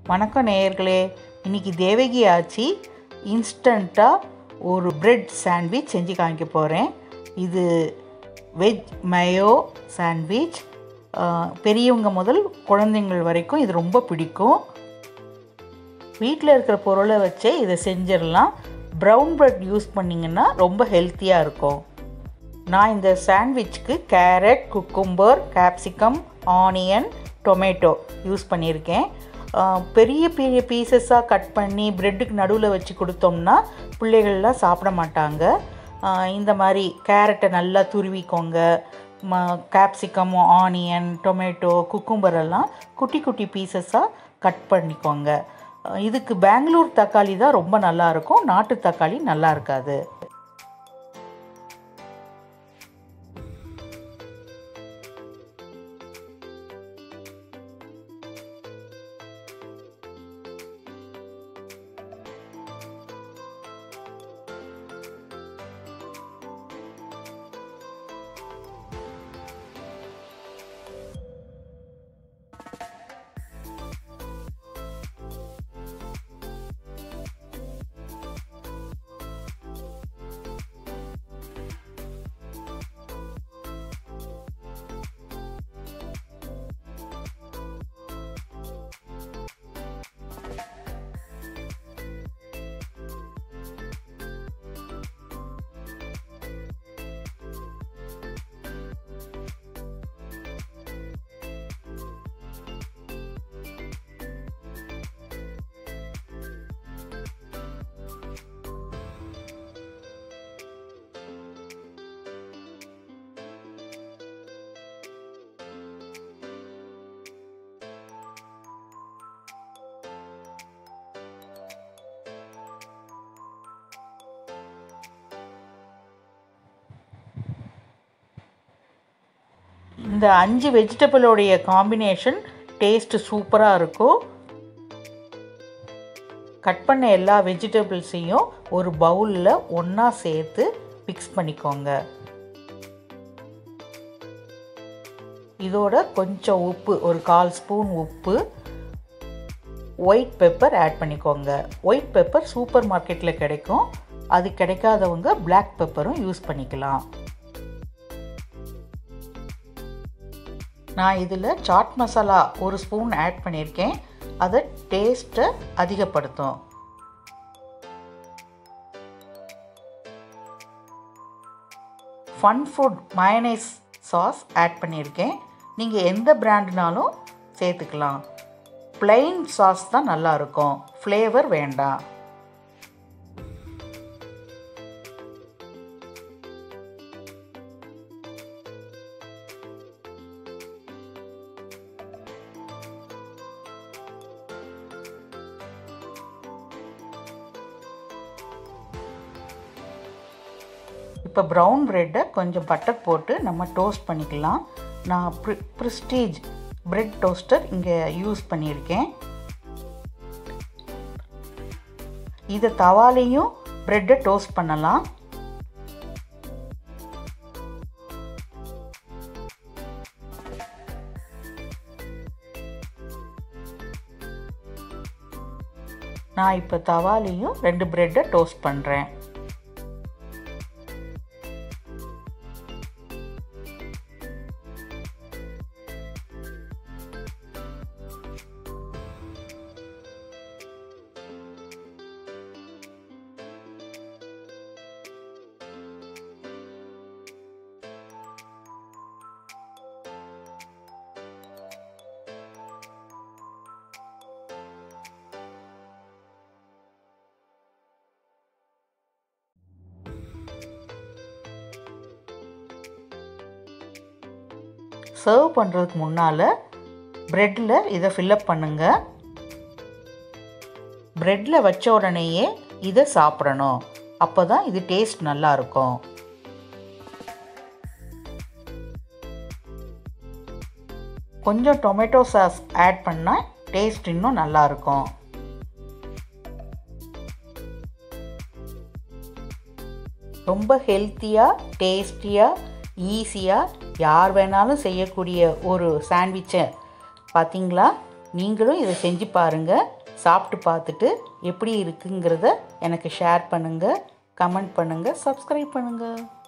வணக்கம் நேயர்களே இன்னைக்கு தேவகி ஆச்சி இன்ஸ்டண்ட்டாக ஒரு பிரெட் சாண்ட்விச் செஞ்சு காமிக்க போகிறேன் இது வெஜ் மயோ சாண்ட்விச் பெரியவங்க முதல் குழந்தைங்கள் வரைக்கும் இது ரொம்ப பிடிக்கும் வீட்டில் இருக்கிற பொருளை வச்சே இதை செஞ்சிடலாம் ப்ரௌன் பிரெட் யூஸ் பண்ணிங்கன்னா ரொம்ப ஹெல்த்தியாக இருக்கும் நான் இந்த சாண்ட்விச்க்கு carrot cucumber capsicum onion tomato use பண்ணியிருக்கேன் ஆஹ் பெரிய பெரிய பீசஸாக கட் பண்ணி ப்ரெட்டுக்கு நடுவில் வச்சு கொடுத்தோம்னா பிள்ளைகள்லாம் சாப்பிட மாட்டாங்க ஆஹ் இந்த மாதிரி கேரட்டை நல்லா துருவிக்கோங்க ம கேப்சிகம் ஆனியன் டொமேட்டோ குக்கும்பர் எல்லாம் குட்டி குட்டி பீசஸாக கட் பண்ணிக்கோங்க ஆஹ் இதுக்கு பெங்களூர் தக்காளி தான் ரொம்ப நல்லாயிருக்கும் நாட்டு தக்காளி நல்லா இருக்காது இந்த அஞ்சு வெஜிடபிளோடைய காம்பினேஷன் டேஸ்ட்டு சூப்பராக இருக்கும் கட் பண்ண எல்லா வெஜிடபிள்ஸையும் ஒரு பவுலில் ஒன்றா சேர்த்து மிக்ஸ் பண்ணிக்கோங்க இதோட கொஞ்சம் உப்பு ஒரு கால் ஸ்பூன் உப்பு ஒயிட் பெப்பர் ஆட் பண்ணிக்கோங்க ஒயிட் பெப்பர் சூப்பர் மார்க்கெட்டில் கிடைக்கும் அது கிடைக்காதவங்க பிளாக் பெப்பரும் யூஸ் பண்ணிக்கலாம் நான் இதில் சாட் மசாலா ஒரு ஸ்பூன் ஆட் பண்ணியிருக்கேன் அதை டேஸ்ட்டை அதிகப்படுத்தும் Fun Food mayonnaise sauce add பண்ணியிருக்கேன் நீங்கள் எந்த பிராண்ட்னாலும் சேர்த்துக்கலாம் பிளெயின் சாஸ் தான் நல்லாயிருக்கும் ஃப்ளேவர் வேண்டாம் இப்போ ப்ரௌன் ப்ரெட்டை கொஞ்சம் பட்டர் போட்டு நம்ம டோஸ்ட் பண்ணிக்கலாம் நான் ப்ரி ப்ரிஸ்டீஜ் பிரெட் டோஸ்டர் இங்கே யூஸ் பண்ணியிருக்கேன் இதை தவாலையும் ப்ரெட்டை டோஸ்ட் பண்ணலாம் நான் இப்போ தவாலையும் ரெண்டு ப்ரெட்டை டோஸ்ட் பண்ணுறேன் சர்வ் பண்ணுறதுக்கு முன்னால் ப்ரெட்டில் இதை ஃபில்லப் பண்ணுங்கள் ப்ரெட்டில் வச்ச உடனேயே இதை சாப்பிடணும் அப்போ தான் இது டேஸ்ட் நல்லாயிருக்கும் கொஞ்சம் டொமேட்டோ சாஸ் ஆட் பண்ணால் டேஸ்ட் இன்னும் நல்லாயிருக்கும் ரொம்ப ஹெல்த்தியாக டேஸ்டியாக ஈஸியாக யார் வேணாலும் செய்யக்கூடிய ஒரு சாண்ட்விச்சை பார்த்தீங்களா நீங்களும் இதை செஞ்சு பாருங்கள் சாப்பிட்டு பார்த்துட்டு எப்படி இருக்குங்கிறத எனக்கு ஷேர் பண்ணுங்கள் கமெண்ட் பண்ணுங்கள் சப்ஸ்கிரைப் பண்ணுங்கள்